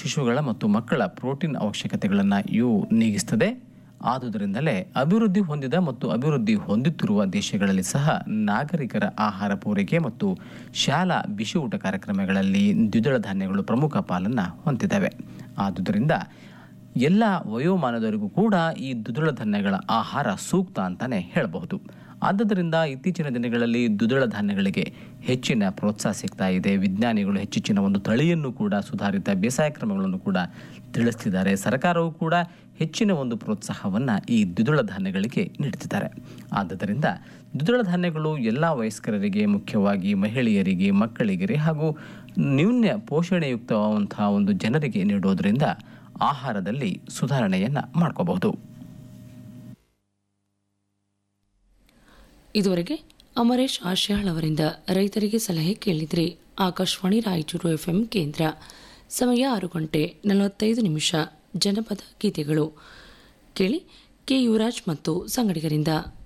ಶಿಶುಗಳ ಮತ್ತು ಮಕ್ಕಳ ಪ್ರೋಟೀನ್ ಅವಶ್ಯಕತೆಗಳನ್ನು ಇವು ನೀಗಿಸ್ತದೆ ಆದುದರಿಂದಲೇ ಅಭಿವೃದ್ಧಿ ಹೊಂದಿದ ಮತ್ತು ಅಭಿವೃದ್ಧಿ ಹೊಂದುತ್ತಿರುವ ದೇಶಗಳಲ್ಲಿ ಸಹ ನಾಗರಿಕರ ಆಹಾರ ಪೂರೈಕೆ ಮತ್ತು ಶಾಲಾ ಬಿಸಿ ಊಟ ಕಾರ್ಯಕ್ರಮಗಳಲ್ಲಿ ದ್ವಿದಳ ಧಾನ್ಯಗಳು ಪ್ರಮುಖ ಪಾಲನ್ನು ಹೊಂದಿದ್ದಾವೆ ಆದುದರಿಂದ ಎಲ್ಲ ವಯೋಮಾನದವರಿಗೂ ಕೂಡ ಈ ದ್ವಿದಳ ಧಾನ್ಯಗಳ ಆಹಾರ ಸೂಕ್ತ ಅಂತಾನೆ ಹೇಳಬಹುದು ಆದ್ದರಿಂದ ಇತ್ತೀಚಿನ ದಿನಗಳಲ್ಲಿ ದ್ವಿದಳ ಧಾನ್ಯಗಳಿಗೆ ಹೆಚ್ಚಿನ ಪ್ರೋತ್ಸಾಹ ಸಿಗ್ತಾ ಇದೆ ವಿಜ್ಞಾನಿಗಳು ಹೆಚ್ಚೆಚ್ಚಿನ ಒಂದು ತಳಿಯನ್ನು ಕೂಡ ಸುಧಾರಿತ ಬೇಸಾಯ ಕ್ರಮಗಳನ್ನು ಕೂಡ ತಿಳಿಸ್ತಿದ್ದಾರೆ ಸರ್ಕಾರವು ಕೂಡ ಹೆಚ್ಚಿನ ಒಂದು ಪ್ರೋತ್ಸಾಹವನ್ನು ಈ ದ್ವಿದಳ ಧಾನ್ಯಗಳಿಗೆ ನೀಡುತ್ತಿದ್ದಾರೆ ಆದ್ದರಿಂದ ದ್ವಿದಳ ಧಾನ್ಯಗಳು ಎಲ್ಲ ವಯಸ್ಕರರಿಗೆ ಮುಖ್ಯವಾಗಿ ಮಹಿಳೆಯರಿಗೆ ಮಕ್ಕಳಿಗೆ ಹಾಗೂ ನ್ಯೂನ್ಯ ಪೋಷಣೆಯುಕ್ತವಾದಂತಹ ಒಂದು ಜನರಿಗೆ ನೀಡೋದರಿಂದ ಆಹಾರದಲ್ಲಿ ಸುಧಾರಣೆಯನ್ನು ಮಾಡ್ಕೋಬಹುದು ಇದುವರೆಗೆ ಅಮರೇಶ್ ಆಶ್ಯಾಳ್ ಅವರಿಂದ ರೈತರಿಗೆ ಸಲಹೆ ಕೇಳಿದ್ರಿ ಆಕಾಶವಾಣಿ ರಾಯಚೂರು ಎಫ್ಎಂ ಕೇಂದ್ರ ಸಮಯ ಆರು ಗಂಟೆ ನಲವತ್ತೈದು ನಿಮಿಷ ಜನಪದ ಗೀತೆಗಳು ಕೇಳಿ ಕೆ ಯುವರಾಜ್ ಮತ್ತು ಸಂಗಡಿಗರಿಂದ